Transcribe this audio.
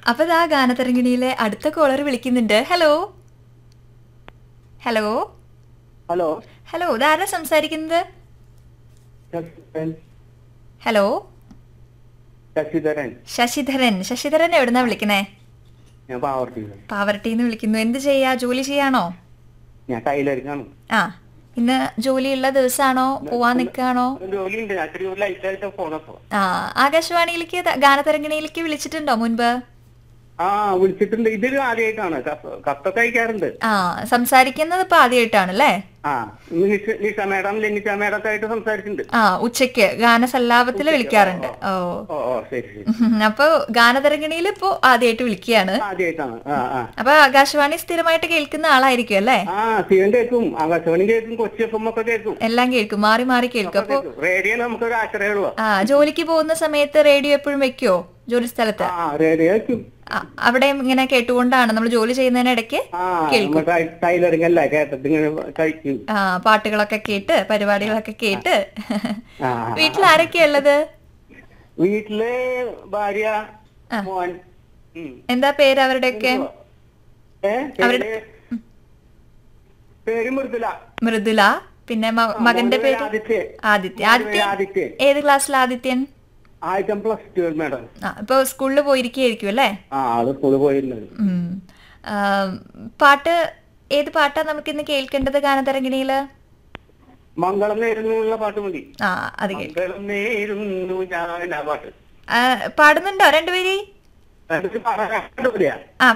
അപ്പൊ ഇതാ ഗാനതരംഗിണിയിലെ അടുത്ത കോളർ വിളിക്കുന്നുണ്ട് ഹലോ ഹലോ ഹലോ ഹലോ ഇതാരാ സംസാരിക്കുന്നത് ഹലോ ശശിധരൻ ശശിധരൻ ശശിധരൻ എവിടുന്നാ വിളിക്കണേ ഞാൻ പാവർട്ടിയില്ല പാവർട്ടിന്ന് വിളിക്കുന്നു എന്ത് ചെയ്യാ ജോലി ചെയ്യാണോ ഞാൻ ടൈലറിങ്ങാണ് ആ ഇന്ന് ജോലിയുള്ള ദിവസമാണോ പോവാൻ നിൽക്കുകയാണോ ജോലിയുണ്ട് ഞാൻ ഇത്തിരി ലൈറ്റായിട്ട് പോണപ്പോ ആ ആകാശവാണിയിലേക്ക് ത- ഗാനതരംഗിണിയിലേക്ക് വിളിച്ചിട്ടുണ്ടോ മുൻപ് ആ വിളിച്ചിട്ടുണ്ട് ഇതൊരു ആദ്യമായിട്ടാണ് കത്ത് കത്തൊക്കെ അയക്കാറുണ്ട് ആ സംസാരിക്കുന്നത് ഇപ്പൊ ആദ്യമായിട്ടാണല്ലേ ആ നിഷ നിഷ മേഡം ലെനിഷ മേഡം ഒക്കെ ആയിട്ട് സംസാരിച്ചിട്ടുണ്ട് ആ ഉച്ചയ്ക്ക് ഗാനസല്ലാപത്തിൽ വിളിക്കാറുണ്ട് ഓ ഓ ഓ ശരി ശരി ഉം, അപ്പൊ ഗാനതരംഗിണിയിൽ ഇപ്പോ ആദ്യമായിട്ട് വിളിക്കുകയാണ് ആദ്യമായിട്ടാണ് ആ ആ അപ്പൊ ആകാശവാണി സ്ഥിരമായിട്ട് കേൾക്കുന്ന ആളായിരിക്കും അല്ലേ ആ സ്ഥിരം കേൾക്കും ആകാശവാണി കേൾക്കും കൊച്ചി എഫും ഒക്കെ കേൾക്കും എല്ലാം കേൾക്കും മാറി മാറി കേൾക്കും അപ്പൊ റേഡിയോ നമുക്കൊരു ആശ്രയമുള്ളൂ ആ ജോലിക്ക് പോകുന്ന സമയത്ത് റേഡിയോ എപ്പോഴും വെക്കുവോ ജോലി സ്ഥലത്ത് ആ റേഡിയോ കേൾക്കും ആ, അവിടെയും ഇങ്ങനെ കേട്ടുകൊണ്ടാണ് നമ്മൾ ജോലി ചെയ്യുന്നതിനിടയ്ക്ക് ആ നമ്മൾ ടൈലറിങ് അല്ല കേട്ടിട്ട് ഇങ്ങനെ കഴിക്കും ആ പാട്ടുകളൊക്കെ കേട്ട് പരിപാടികളൊക്കെ കേട്ട് ആ വീട്ടിൽ ആരൊക്കെയാ ഉള്ളത് വീട്ടില് ഭാര്യ ആ. മോൻ ഉം. എന്താ പേര് അവരുടെയൊക്കെ ഏ? പേര് പേര് മൃദുല മൃദുല പിന്നെ മ- മകന്റെ മോന്റെ പേര് ആദിത്യ ആദിത്യ മോന്റെ ആദിത്യൻ പേര് ആദിത്യൻ ഏത് ക്ലാസ്സിൽ ആദിത്യൻ ആദ്യം പ്ലസ് ടു മേഡം ആ ഇപ്പൊ സ്കൂളിൽ പോയിരിക്കുകയായിരിക്കും അല്ലേ ആ ആള് സ്കൂളിൽ പോയിരുന്നത് ഉം. ആ, പാട്ട് ഏത് പാട്ടാ നമുക്ക് ഇന്ന് കേൾക്കേണ്ടത് ഗാനതരംഗിണിയില് മംഗളം നേരുന്നുള്ള പാട്ട് മതി ആ അത് കേൾ മംഗളം നേരുന്നു ഞാൻ ആ പാട്ട് ആ, പാടുന്നുണ്ടോ രണ്ടുപേര് എന്നിട്ട് പാടാൻ കണ്ടുപിടിയാ ആ